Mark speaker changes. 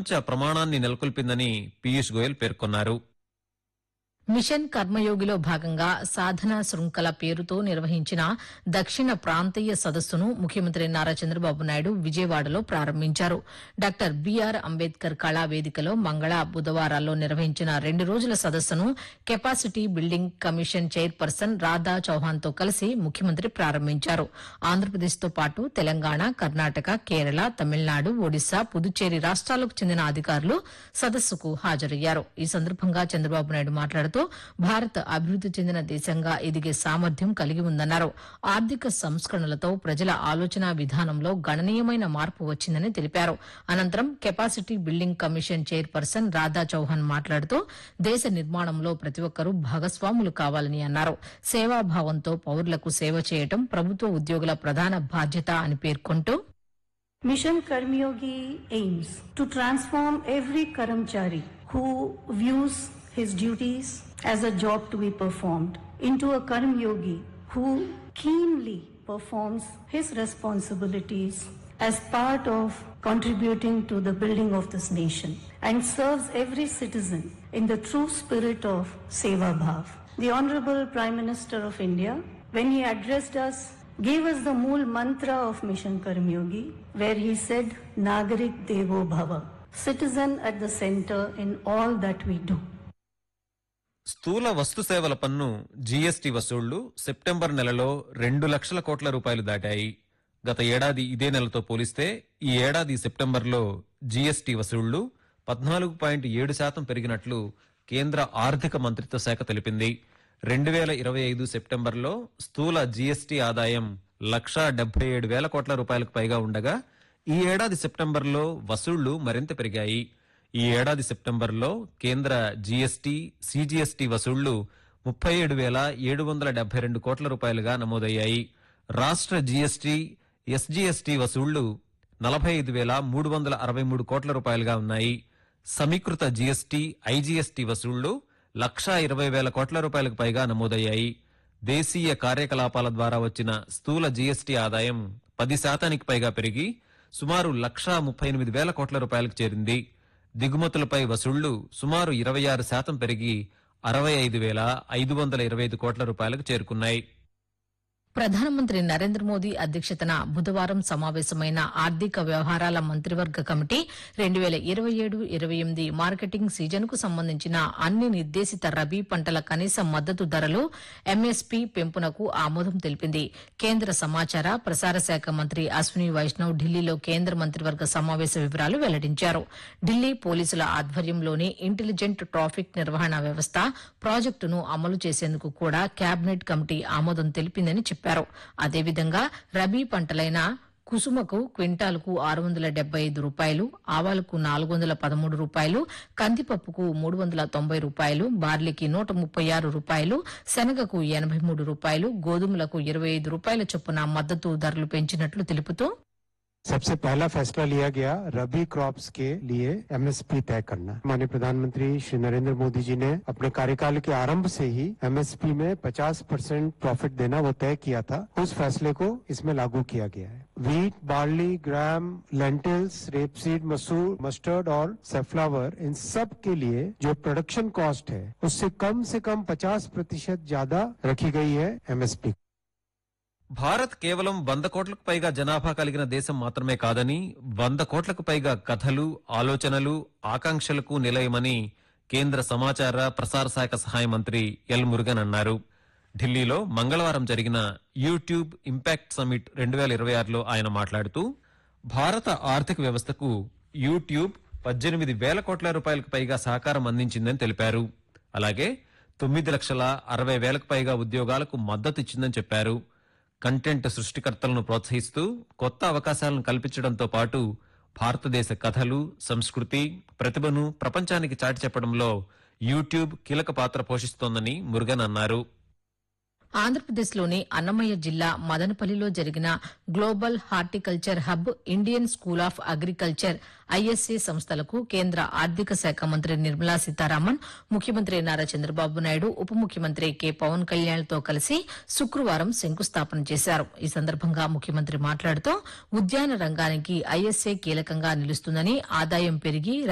Speaker 1: ప్రపంచ ప్రమాణాన్ని నెలకొల్పిందని పీయూష్ గోయల్ పేర్కొన్నారు
Speaker 2: మిషన్ కర్మయోగిలో భాగంగా సాధన శృంఖల పేరుతో నిర్వహించిన దక్షిణ ప్రాంతీయ సదస్సును ముఖ్యమంత్రి నారా చంద్రబాబు నాయుడు విజయవాడలో ప్రారంభించారు డాక్టర్ బీఆర్ అంబేద్కర్ కళా వేదికలో మంగళ బుధవారాల్లో నిర్వహించిన రెండు రోజుల సదస్సును capacity building commission chairperson Radha చౌహాన్తో కలిసి ముఖ్యమంత్రి ప్రారంభించారు ఆంధ్రప్రదేశ్తో పాటు తెలంగాణ కర్ణాటక కేరళ తమిళనాడు ఒడిశా పుదుచ్చేరి రాష్ట్రాలకు చెందిన అధికారులు సదస్సుకు హాజరయ్యారు ఈ సందర్భంగా చంద్రబాబు నాయుడు మాట్లాడుతూ భారత్ అభివృద్ది చెందిన దేశంగా ఎదిగే సామర్థ్యం కలిగి ఉందన్నారు ఆర్థిక సంస్కరణలతో ప్రజల ఆలోచన విధానంలో గణనీయమైన మార్పు వచ్చిందని తెలిపారు అనంతరం capacity building commission chairperson Radha Chauhan మాట్లాడుతూ దేశ నిర్మాణంలో ప్రతి ఒక్కరూ భాగస్వాములు కావాలని అన్నారు సేవాభావంతో పౌరులకు సేవ చేయటం ప్రభుత్వ ఉద్యోగుల ప్రధాన బాధ్యత అని పేర్కొంటూ
Speaker 3: Mission Karmyogi aims to transform every Karamchari who views his duties as a job to be performed into a Karmyogi who keenly performs his responsibilities as part of contributing to the building of this nation and serves every citizen in the true spirit of Seva Bhav. The Honorable Prime Minister of India, when he addressed us gave us the mool mantra of Mission Karmyogi, where he said, Nagarik Devo Bhava, citizen at the center in all that we do.
Speaker 1: స్థూల వస్తు సేవల పన్ను GST వసూళ్లు September నెలలో రెండు లక్షల కోట్ల రూపాయలు దాటాయి గత ఏడాది ఇదే నెలతో పోలిస్తే ఈ ఏడాది సెప్టెంబర్లో జీఎస్టీ వసూళ్లు పద్నాలుగు పాయింట్ ఏడు శాతం పెరిగినట్లు కేంద్ర ఆర్థిక మంత్రిత్వ శాఖ తెలిపింది రెండు వేల ఇరవై ఐదు సెప్టెంబర్లో స్థూల జీఎస్టీ ఆదాయం లక్షా డెబ్బై ఏడు వేల కోట్ల రూపాయలకు పైగా ఉండగా ఈ ఏడాది సెప్టెంబర్లో వసూళ్లు మరింత పెరిగాయి ఈ ఏడాది సెప్టెంబర్లో కేంద్ర జీఎస్టీ సీజీఎస్టీ వసూళ్లు ముప్పై ఏడు వేల ఏడు వందల డెబ్బై రెండు కోట్ల రూపాయలుగా నమోదయ్యాయి రాష్ట్ర జీఎస్టీ ఎస్జీఎస్టీ వసూళ్లు నలభై ఐదు వేల మూడు వందల అరవై మూడు కోట్ల రూపాయలుగా ఉన్నాయి సమీకృత జీఎస్టీ ఐజీఎస్టీ వసూళ్లు లక్షా ఇరవై వేల కోట్ల రూపాయలకు పైగా నమోదయ్యాయి దేశీయ కార్యకలాపాల ద్వారా వచ్చిన స్థూల జీఎస్టీ ఆదాయం పది శాతానికి పైగా పెరిగి సుమారు లక్షా ముప్పై ఎనిమిది వేల కోట్ల రూపాయలకు చేరింది దిగుమతులపై వసూళ్లు సుమారు ఇరవై ఆరు శాతం పెరిగి అరవై ఐదు వేల ఐదు వందల ఇరవై ఐదు కోట్ల రూపాయలకు చేరుకున్నాయి
Speaker 2: ప్రధానమంత్రి నరేంద్ర మోదీ అధ్యక్షతన బుధవారం సమావేశమైన ఆర్థిక వ్యవహారాల మంత్రివర్గ కమిటీ రెండు వేల ఇరవై ఏడు ఇరవై ఎనిమిది మార్కెటింగ్ సీజన్ కు సంబంధించిన అన్ని నిర్దేశిత రబీ పంటల కనీస మద్దతు ధరలు ఎంఎస్పీ పెంపునకు ఆమోదం తెలిపింది కేంద్ర సమాచార ప్రసార శాఖ మంత్రి అశ్విని వైష్ణవ్ ఢిల్లీలో కేంద్ర మంత్రివర్గ సమావేశ వివరాలు వెల్లడించారు ఢిల్లీ పోలీసుల ఆధ్వర్యంలోని ఇంటెలిజెంట్ ట్రాఫిక్ నిర్వహణ వ్యవస్థ ప్రాజెక్టును అమలు చేసేందుకు కూడా కేబినెట్ కమిటీ ఆమోదం తెలిపిందని చెప్పారు అదేవిధంగా రబీ పంటలైన కుసుమకు క్వింటాల్కు ఆరు వందల డెబ్బై ఐదు రూపాయలు ఆవాలకు నాలుగు వందల పదమూడు రూపాయలు కందిపప్పుకు మూడు వందల తొంభై రూపాయలు బార్లీకి నూట ముప్పై ఆరు రూపాయలు శనగకు ఎనభై మూడు రూపాయలు గోధుమలకు ఇరవై ఐదు రూపాయల చొప్పున మద్దతు ధరలు పెంచినట్లు తెలుపుతూ
Speaker 4: सबसे पहला फैसला लिया गया रबी क्रॉप्स के लिए एमएसपी तय करना माननीय प्रधानमंत्री श्री नरेंद्र मोदी जी ने अपने कार्यकाल के आरंभ से ही एमएसपी में 50 परसेंट प्रॉफिट देना वो तय किया था उस फैसले को इसमें लागू किया गया है wheat barley gram lentils rapeseed मसूर मस्टर्ड और सेफ्लावर इन सब के लिए जो प्रोडक्शन कॉस्ट है उससे कम से कम 50 प्रतिशत ज्यादा रखी गई है एमएसपी
Speaker 1: భారత్ కేవలం వంద కోట్లకు పైగా జనాభా కలిగిన దేశం మాత్రమే కాదని వంద కోట్లకు పైగా కథలు ఆలోచనలు ఆకాంక్షలకు నిలయమని కేంద్ర సమాచార ప్రసార శాఖ సహాయ మంత్రి ఎల్ మురుగన్ అన్నారు ఢిల్లీలో మంగళవారం జరిగిన యూట్యూబ్ ఇంపాక్ట్ సమిట్ రెండు వేల ఇరవై ఆరులో ఆయన మాట్లాడుతూ భారత ఆర్థిక వ్యవస్థకు యూట్యూబ్ పద్దెనిమిది వేల కోట్ల రూపాయలకు పైగా సహకారం అందించిందని తెలిపారు అలాగే తొమ్మిది లక్షల అరవై వేలకు పైగా ఉద్యోగాలకు మద్దతు ఇచ్చిందని చెప్పారు కంటెంట్ సృష్టికర్తలను ప్రోత్సహిస్తూ కొత్త అవకాశాలను కల్పించడంతో పాటు భారతదేశ కథలు సంస్కృతి ప్రతిభను ప్రపంచానికి చాటి చెప్పడంలో యూట్యూబ్ కీలక పాత్ర పోషిస్తోందని మురుగన్ అన్నారు
Speaker 2: ఆంధ్రప్రదేశ్లోని అన్నమయ్య జిల్లా మదనపల్లిలో జరిగిన global horticulture hub Indian school of agriculture ISA సంస్థలకు కేంద్ర ఆర్థిక శాఖ మంత్రి నిర్మలా సీతారామన్ ముఖ్యమంత్రి నారా చంద్రబాబు నాయుడు ఉప ముఖ్యమంత్రి కె పవన్ కళ్యాణ్తో కలిసి శుక్రవారం శంకుస్థాపన చేశారు ఈ సందర్భంగా ముఖ్యమంత్రి మాట్లాడుతూ ఉద్యాన రంగానికి ఐఎస్ఏ కీలకంగా నిలుస్తుందని ఆదాయం పెరిగి